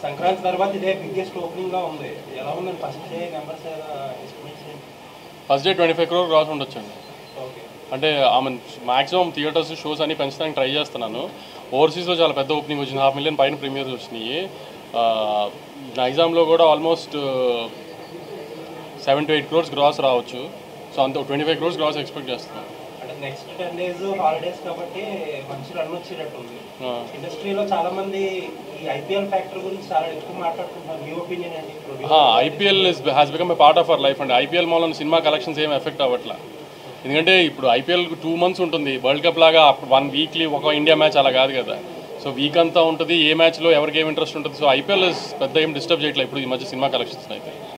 సంక్రాంతి తర్వాత ఇదే biggest opening గా ఉంది ఎలా ఉందండి first day numbers estimates first day twenty five crore cross ఉండొచ్చండి ఓకే అంటే ఆమె మాక్సిమం థియేటర్స్ షోస్ అన్ని పెంచడానికి ట్రై చేస్తున్నాను ఓవర్సీస్లో చాలా పెద్ద ఓపెనింగ్ వచ్చింది హాఫ్ మిలియన్ పైన ప్రీమియర్స్ వచ్చినాయి నైజాంలో కూడా almost seven to eight crores gross రావచ్చు సో అంత twenty five crores gross expect చేస్తున్నాను అంటే నెక్స్ట్ టెన్ డేస్ హాలిడేస్ కాబట్టి మంచి రన్ వచ్చేటట్టు ఉంది ఆ, ఇండస్ట్రీలో చాలా మంది ఈ ఐపీఎల్ ఫ్యాక్టర్ గురించి చాలా ఎక్కువ మాట్లాడుకుంటున్నారు మీ ఒపీనియన్ ఏంటి IPL is has become a part of our life అండి ఐపీఎల్ మూలన సినిమా కలెక్షన్స్ ఏం ఎఫెక్ట్ అవ్వట్లా ఎందుకంటే ఇప్పుడు ఐపీఎల్ టూ మంత్స్ ఉంటుంది వరల్డ్ కప్ లాగా వన్ వీక్లీ ఒక ఇండియా మ్యాచ్ అలా కాదు కదా సో వీక్ అంతా ఉంటుంది ఏ మ్యాచ్లో ఎవరికి ఏం ఇంట్రెస్ట్ ఉంటుంది సో ఐపీఎల్ పెద్ద ఏం డిస్టర్బ్ చేయట్లేదు ఇప్పుడు ఈ మధ్య సినిమా కలెక్షన్స్ అయితే